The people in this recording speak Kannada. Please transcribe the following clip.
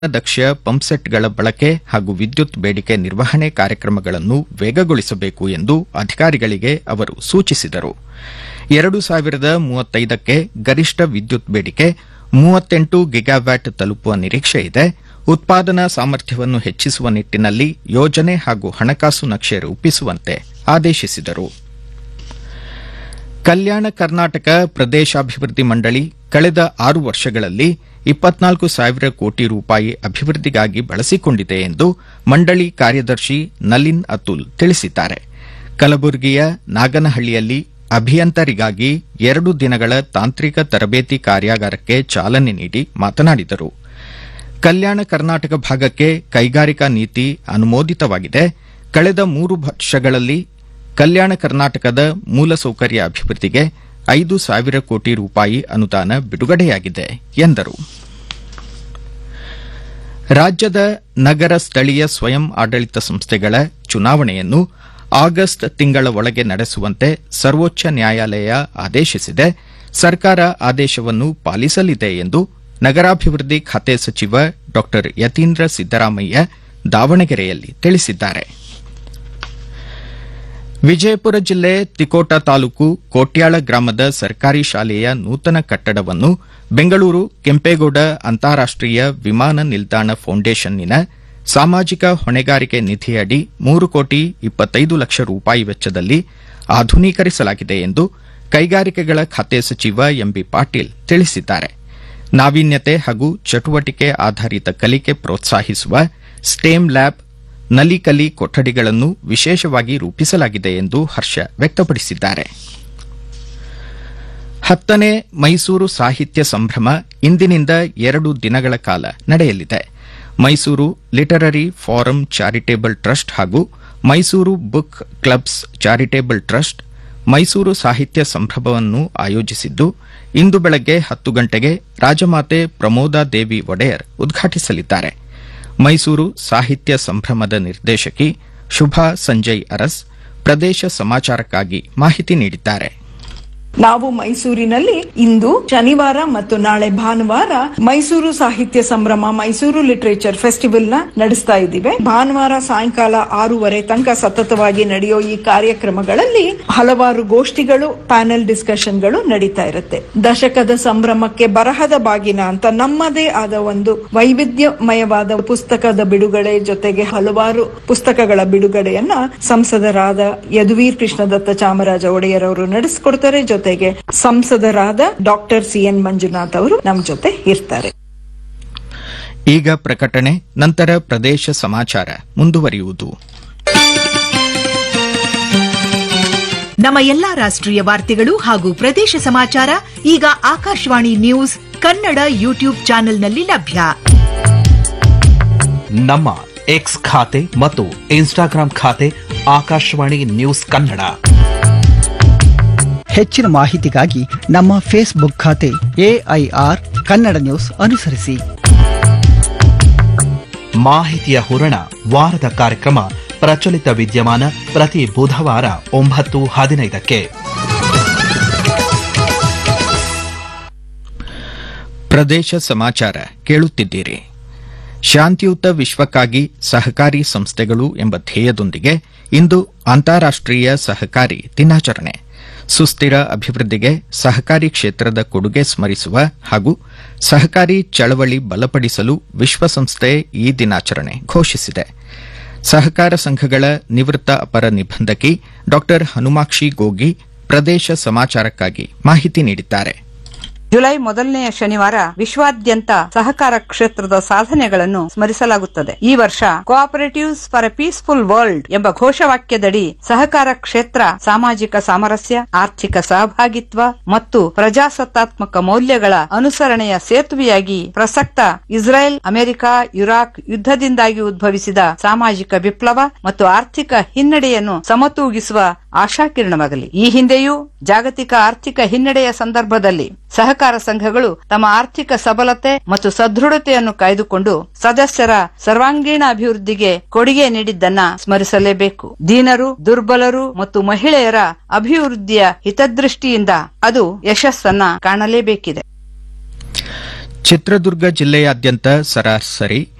ದಕ್ಷ ಪಂಪ್ಸೆಟ್ಗಳ ಬಳಕೆ ಹಾಗೂ ವಿದ್ಯುತ್ ಬೇಡಿಕೆ ನಿರ್ವಹಣೆ ಕಾರ್ಯಕ್ರಮಗಳನ್ನು ವೇಗಗೊಳಿಸಬೇಕು ಎಂದು ಅಧಿಕಾರಿಗಳಿಗೆ ಅವರು ಸೂಚಿಸಿದರು ಎರಡು ಸಾವಿರದ ಮೂವತ್ತೈದಕ್ಕೆ ಗರಿಷ್ಠ ವಿದ್ಯುತ್ ಬೇಡಿಕೆ ಮೂವತ್ತೆಂಟು ಗಿಗಾವ್ಯಾಟ್ ತಲುಪುವ ನಿರೀಕ್ಷೆ ಇದೆ ಉತ್ಪಾದನಾ ಸಾಮರ್ಥ್ಯವನ್ನು ಹೆಚ್ಚಿಸುವ ನಿಟ್ಟಿನಲ್ಲಿ ಯೋಜನೆ ಹಾಗೂ ಹಣಕಾಸು ನಕ್ಷೆ ರೂಪಿಸುವಂತೆ ಆದೇಶಿಸಿದರು ಕಲ್ಯಾಣ ಕರ್ನಾಟಕ ಪ್ರದೇಶಾಭಿವೃದ್ಧಿ ಮಂಡಳಿ ಕಳೆದ ಆರು ವರ್ಷಗಳಲ್ಲಿ ಇಪ್ಪತ್ನಾಲ್ಕು ಸಾವಿರ ಕೋಟಿ ರೂಪಾಯಿ ಅಭಿವೃದ್ಧಿಗಾಗಿ ಬಳಸಿಕೊಂಡಿದೆ ಎಂದು ಮಂಡಳಿ ಕಾರ್ಯದರ್ಶಿ ನಲಿನ್ ಅತುಲ್ ತಿಳಿಸಿದ್ದಾರೆ ಕಲಬುರಗಿಯ ನಾಗನಹಳ್ಳಿಯಲ್ಲಿ ಅಭಿಯಂತರಿಗಾಗಿ ಎರಡು ದಿನಗಳ ತಾಂತ್ರಿಕ ತರಬೇತಿ ಕಾರ್ಯಾಗಾರಕ್ಕೆ ಚಾಲನೆ ನೀಡಿ ಮಾತನಾಡಿದರು ಕಲ್ಯಾಣ ಕರ್ನಾಟಕ ಭಾಗಕ್ಕೆ ಕೈಗಾರಿಕಾ ನೀತಿ ಅನುಮೋದಿತವಾಗಿದೆ ಕಳೆದ ಮೂರು ವರ್ಷಗಳಲ್ಲಿ ಕಲ್ಯಾಣ ಕರ್ನಾಟಕದ ಮೂಲಸೌಕರ್ಯ ಅಭಿವೃದ್ಧಿಗೆ ಐದು ಸಾವಿರ ಕೋಟಿ ರೂಪಾಯಿ ಅನುದಾನ ಬಿಡುಗಡೆಯಾಗಿದೆ ಎಂದರು ರಾಜ್ಯದ ನಗರ ಸ್ಥಳೀಯ ಸ್ವಯಂ ಆಡಳಿತ ಸಂಸ್ಥೆಗಳ ಚುನಾವಣೆಯನ್ನು ಆಗಸ್ಟ್ ತಿಂಗಳ ಒಳಗೆ ನಡೆಸುವಂತೆ ಸರ್ವೋಚ್ಚ ನ್ಯಾಯಾಲಯ ಆದೇಶಿಸಿದೆ ಸರ್ಕಾರ ಆದೇಶವನ್ನು ಪಾಲಿಸಲಿದೆ ಎಂದು ನಗರಾಭಿವೃದ್ಧಿ ಖಾತೆ ಸಚಿವ ಡಾ ಯತೀಂದ್ರ ಸಿದ್ದರಾಮಯ್ಯ ದಾವಣಗೆರೆಯಲ್ಲಿ ತಿಳಿಸಿದ್ದಾರೆ ವಿಜಯಪುರ ಜಿಲ್ಲೆ ತಿಕೋಟ ತಾಲೂಕು ಕೋಟ್ಯಾಳ ಗ್ರಾಮದ ಸರ್ಕಾರಿ ಶಾಲೆಯ ನೂತನ ಕಟ್ಟಡವನ್ನು ಬೆಂಗಳೂರು ಕೆಂಪೇಗೌಡ ಅಂತಾರಾಷ್ಟೀಯ ವಿಮಾನ ನಿಲ್ದಾಣ ಫೌಂಡೇಶನ್ನಿನ ಸಾಮಾಜಿಕ ಹೊಣೆಗಾರಿಕೆ ನಿಧಿಯಡಿ ಮೂರು ಕೋಟಿ ಇಪ್ಪತ್ತೈದು ಲಕ್ಷ ರೂಪಾಯಿ ವೆಚ್ಚದಲ್ಲಿ ಆಧುನೀಕರಿಸಲಾಗಿದೆ ಎಂದು ಕೈಗಾರಿಕೆಗಳ ಖಾತೆ ಸಚಿವ ಎಂಬಿ ಪಾಟೀಲ್ ತಿಳಿಸಿದ್ದಾರೆ ನಾವೀನ್ಯತೆ ಹಾಗೂ ಚಟುವಟಿಕೆ ಆಧಾರಿತ ಕಲಿಕೆ ಪ್ರೋತ್ಸಾಹಿಸುವ ಸ್ಟೇಮ್ ಲ್ಯಾಬ್ ನಲಿಕಲಿ ಕೊಠಡಿಗಳನ್ನು ವಿಶೇಷವಾಗಿ ರೂಪಿಸಲಾಗಿದೆ ಎಂದು ಹರ್ಷ ವ್ಯಕ್ತಪಡಿಸಿದ್ದಾರೆ ಹತ್ತನೇ ಮೈಸೂರು ಸಾಹಿತ್ಯ ಸಂಭ್ರಮ ಇಂದಿನಿಂದ ಎರಡು ದಿನಗಳ ಕಾಲ ನಡೆಯಲಿದೆ Mysuru literary forum charitable trust ಹಾಗೂ Mysuru book clubs charitable trust Mysuru ಸಾಹಿತ್ಯ ಸಂಭ್ರಮವನ್ನು ಆಯೋಜಿಸಿದ್ದು ಇಂದು ಬೆಳಗ್ಗೆ ಹತ್ತು ಗಂಟೆಗೆ ರಾಜಮಾತೆ ಪ್ರಮೋದಾ ದೇವಿ ಒಡೆಯರ್ ಉದ್ಘಾಟಿಸಲಿದ್ದಾರೆ ಮೈಸೂರು ಸಾಹಿತ್ಯ ಸಂಭ್ರಮದ ನಿರ್ದೇಶಕಿ ಶುಭಾ ಸಂಜಯ್ ಅರಸ್ ಪ್ರದೇಶ ಸಮಾಚಾರಕ್ಕಾಗಿ ಮಾಹಿತಿ ನೀಡಿದ್ದಾರೆ ನಾವು ಮೈಸೂರಿನಲ್ಲಿ ಇಂದು ಶನಿವಾರ ಮತ್ತು ನಾಳೆ ಭಾನುವಾರ ಮೈಸೂರು ಸಾಹಿತ್ಯ ಸಂಭ್ರಮ ಮೈಸೂರು ಲಿಟರೇಚರ್ ಫೆಸ್ಟಿವಲ್ ನ ನಡೆಸ್ತಾ ಇದ್ದೀವಿ ಭಾನುವಾರ ಸಾಯಂಕಾಲ ಆರೂವರೆ ತನಕ ಸತತವಾಗಿ ನಡೆಯೋ ಈ ಕಾರ್ಯಕ್ರಮಗಳಲ್ಲಿ ಹಲವಾರು ಗೋಷ್ಠಿಗಳು ಪ್ಯಾನೆಲ್ ಡಿಸ್ಕಷನ್ಗಳು ನಡೀತಾ ಇರುತ್ತೆ ದಶಕದ ಸಂಭ್ರಮಕ್ಕೆ ಬರಹದ ಬಾಗಿನ ಅಂತ ನಮ್ಮದೇ ಆದ ಒಂದು ವೈವಿಧ್ಯಮಯವಾದ ಪುಸ್ತಕದ ಬಿಡುಗಡೆ ಜೊತೆಗೆ ಹಲವಾರು ಪುಸ್ತಕಗಳ ಬಿಡುಗಡೆಯನ್ನ ಸಂಸದರಾದ ಯದುವೀರ್ ಕೃಷ್ಣದತ್ತ ಚಾಮರಾಜ ಒಡೆಯರ್ ಅವರು ನಡೆಸಿಕೊಡ್ತಾರೆ ಜೊತೆಗೆ ಸಂಸದರಾದ ಡಾಕ್ಟರ್ ಸಿ ಎನ್ ಮಂಜುನಾಥ್ ಅವರು ನಮ್ಮ ಜೊತೆ ಇರ್ತಾರೆ ಈಗ ಪ್ರಕಟಣೆ ನಂತರ ಪ್ರದೇಶ ಸಮಾಚಾರ ಮುಂದುವರಿಯುವುದು ನಮ್ಮ ಎಲ್ಲಾ ರಾಷ್ಟ್ರೀಯ ವಾರ್ತೆಗಳು ಹಾಗೂ ಪ್ರದೇಶ ಸಮಾಚಾರ ಈಗ ಆಕಾಶವಾಣಿ ನ್ಯೂಸ್ ಕನ್ನಡ ಯೂಟ್ಯೂಬ್ ಚಾನೆಲ್ನಲ್ಲಿ ಲಭ್ಯ ನಮ್ಮ ಎಕ್ಸ್ ಖಾತೆ ಮತ್ತು ಇನ್ಸ್ಟಾಗ್ರಾಂ ಖಾತೆ ಆಕಾಶವಾಣಿ ನ್ಯೂಸ್ ಕನ್ನಡ ಹೆಚ್ಚಿನ ಮಾಹಿತಿಗಾಗಿ ನಮ್ಮ ಫೇಸ್ಬುಕ್ ಖಾತೆ ಎಐಆರ್ ಕನ್ನಡ ನ್ಯೂಸ್ ಅನುಸರಿಸಿ ಮಾಹಿತಿಯ ಹೂರಣ ವಾರದ ಕಾರ್ಯಕ್ರಮ ಪ್ರಚಲಿತ ವಿದ್ಯಮಾನ ಪ್ರತಿ ಬುಧವಾರ ಒಂಬತ್ತು ಹದಿನೈದಕ್ಕೆ ಪ್ರದೇಶ ಸಮಾಚಾರ ಕೇಳುತ್ತಿದ್ದೀರಿ ಶಾಂತಿಯುತ ವಿಶ್ವಕ್ಕಾಗಿ ಸಹಕಾರಿ ಸಂಸ್ಥೆಗಳು ಎಂಬ ಧ್ಯೇಯದೊಂದಿಗೆ ಇಂದು ಅಂತಾರಾಷ್ಟೀಯ ಸಹಕಾರಿ ದಿನಾಚರಣೆ ಸುಸ್ಥಿರ ಅಭಿವೃದ್ಧಿಗೆ ಸಹಕಾರಿ ಕ್ಷೇತ್ರದ ಕೊಡುಗೆ ಸ್ಮರಿಸುವ ಹಾಗೂ ಸಹಕಾರಿ ಚಳವಳಿ ಬಲಪಡಿಸಲು ವಿಶ್ವಸಂಸ್ಥೆ ಈ ದಿನಾಚರಣೆ ಘೋಷಿಸಿದೆ ಸಹಕಾರ ಸಂಘಗಳ ನಿವೃತ್ತ ಅಪರ ನಿಬಂಧಕಿ ಡಾ ಹನುಮಾಕ್ಷಿ ಗೋಗಿ ಪ್ರದೇಶ ಸಮಾಚಾರಕ್ಕಾಗಿ ಮಾಹಿತಿ ನೀಡಿದ್ದಾರೆ ಜುಲೈ ಮೊದಲನೆಯ ಶನಿವಾರ ವಿಶ್ವಾದ್ಯಂತ ಸಹಕಾರ ಕ್ಷೇತ್ರದ ಸಾಧನೆಗಳನ್ನು ಸ್ಮರಿಸಲಾಗುತ್ತದೆ ಈ ವರ್ಷ cooperatives for a peaceful world ಎಂಬ ಘೋಷವಾಕ್ಯದಡಿ ಸಹಕಾರ ಕ್ಷೇತ್ರ ಸಾಮಾಜಿಕ ಸಾಮರಸ್ಯ ಆರ್ಥಿಕ ಸಹಭಾಗಿತ್ವ ಮತ್ತು ಪ್ರಜಾಸತ್ತಾತ್ಮಕ ಮೌಲ್ಯಗಳ ಅನುಸರಣೆಯ ಸೇತುವೆಯಾಗಿ ಪ್ರಸಕ್ತ ಇಸ್ರೇಲ್ ಅಮೆರಿಕ ಇರಾಕ್ ಯುದ್ಧದಿಂದಾಗಿ ಉದ್ಭವಿಸಿದ ಸಾಮಾಜಿಕ ವಿಪ್ಲವ ಮತ್ತು ಆರ್ಥಿಕ ಹಿನ್ನಡೆಯನ್ನು ಸಮತೂಗಿಸುವ ಆಶಾಕಿರಣವಾಗಲಿ ಈ ಹಿಂದೆಯೂ ಜಾಗತಿಕ ಆರ್ಥಿಕ ಹಿನ್ನಡೆಯ ಸಂದರ್ಭದಲ್ಲಿ ಸಹಕಾರ ಸಂಘಗಳು ತಮ್ಮ ಆರ್ಥಿಕ ಸಬಲತೆ ಮತ್ತು ಸದೃಢತೆಯನ್ನು ಕಾಯ್ದುಕೊಂಡು ಸದಸ್ಯರ ಸರ್ವಾಂಗೀಣ ಅಭಿವೃದ್ಧಿಗೆ ಕೊಡುಗೆ ನೀಡಿದ್ದನ್ನ ಸ್ಮರಿಸಲೇಬೇಕು ದೀನರು ದುರ್ಬಲರು ಮತ್ತು ಮಹಿಳೆಯರ ಅಭಿವೃದ್ಧಿಯ ಹಿತದೃಷ್ಟಿಯಿಂದ ಅದು ಯಶಸ್ಸನ್ನ ಕಾಣಲೇಬೇಕಿದೆ ಚಿತ್ರದುರ್ಗ ಜಿಲ್ಲೆಯಾದ್ಯಂತ ಸರಾಸರಿ